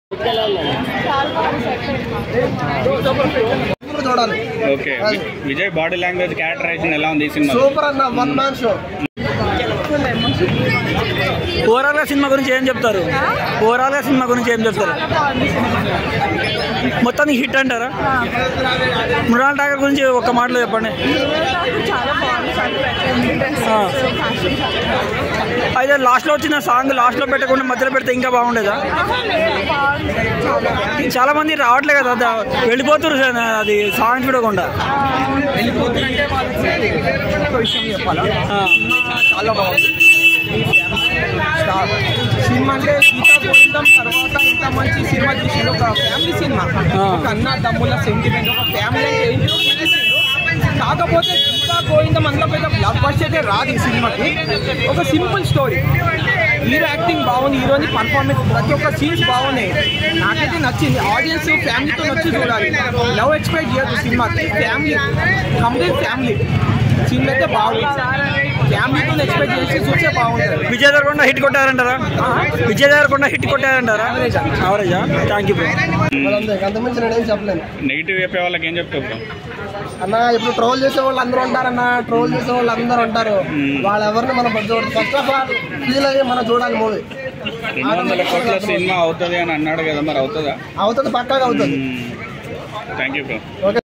చూడాలి ఓకే వి- Vijay body language characterization ఎలా ఉంది ఈ సినిమా సూపర్ అన్న వన్ మ్యాన్ షో ఓవరాల్ గా సినిమా గురించి ఏం చెప్తారు ఓవరాల్ గా సినిమా గురించి ఏం చెప్తారు మొత్తానికి హిట్ అంటారా మృణాల్ ఠాకర్ గురించి ఒక మాటలో చెప్పండి చాలా బాగుంది చాలా పెట్టండి ఆ. అయితే లాస్ట్ లో వచ్చిన సాంగ్ లాస్ట్ లో పెట్టకుండా మధ్యలో పెడితే ఇంకా బాగుండేదా బాగుంది చాలా మంది రావట్లే కదా దా- వెళ్ళిపోతున్నారు సార్ అది సాంగ్ చూడకుండా వెళ్ళిపోతుందంటే వాళ్ళకి ఒక విషయం చెప్పాలా ఆ. చాలా బాగుంది స్టార్. సినిమా అంటే గీతా గోవిందం తర్వాత ఇంత మంచి సినిమా తీసిండు ఒక ఫ్యామిలీ సినిమా ఆ. ఒక అన్న తమ్ముల సెంటిమెంట్ ఒక ఫ్యామిలీ అంటే ఏంటో చూపించిండు. కాకపోతే గీతా గోవిందం అందులో పెద్ద బ్లాక్ బస్ట్ అయితే రాదు ఈ సినిమాకి ఒక సింపుల్ స్టోరీ హీరో యాక్టింగ్ బాగుంది హీరోని పర్ఫార్మెన్స్ ప్రతి ఒక్క సీన్స్ బాగున్నాయి నాకైతే నచ్చింది ఆడియన్స్ ఫ్యామిలీతో వచ్చి చూడాలి లవ్ ఎక్స్పెక్ట్ చేయదు సినిమాకి ఫ్యామిలీ కంప్లీట్ ఫ్యామిలీ సినిమా అయితే బాగుంది ఫ్యామిలీతో ఎక్స్పెక్ట్ చేసి చూస్తే బాగుంటుంది విజయ్ దేవరకొండ హిట్ కొట్టారంటారా విజయ్ దేవరకొండ హిట్ కొట్టారంటారా అవరేజా థ్యాంక్ యూ బ్రో అంతమించి నేనేం చెప్పలేను నెగిటివ్ చెప్పే వాళ్ళకి ఏం చెప్తావు bro? అన్న ఇప్పుడు ట్రోల్ చేసే వాళ్ళు అందరూ ఉంటారన్న ట్రోల్ చేసే వాళ్ళు అందరూ ఉంటారు వాళ్ళు ఎవరిని మనం చూడదు ఫస్ట్ ఆఫ్ ఆల్ ఫీల్ అయ్యి మనం చూడాలి మూవీ రెండు వందల కోట్ల సినిమా అవుతుంది అని అన్నాడు కదా మరి అవుతుందా అవుతుంది పక్కాగా అవుతుంది థ్యాంక్ యూ బ్రో ఓకే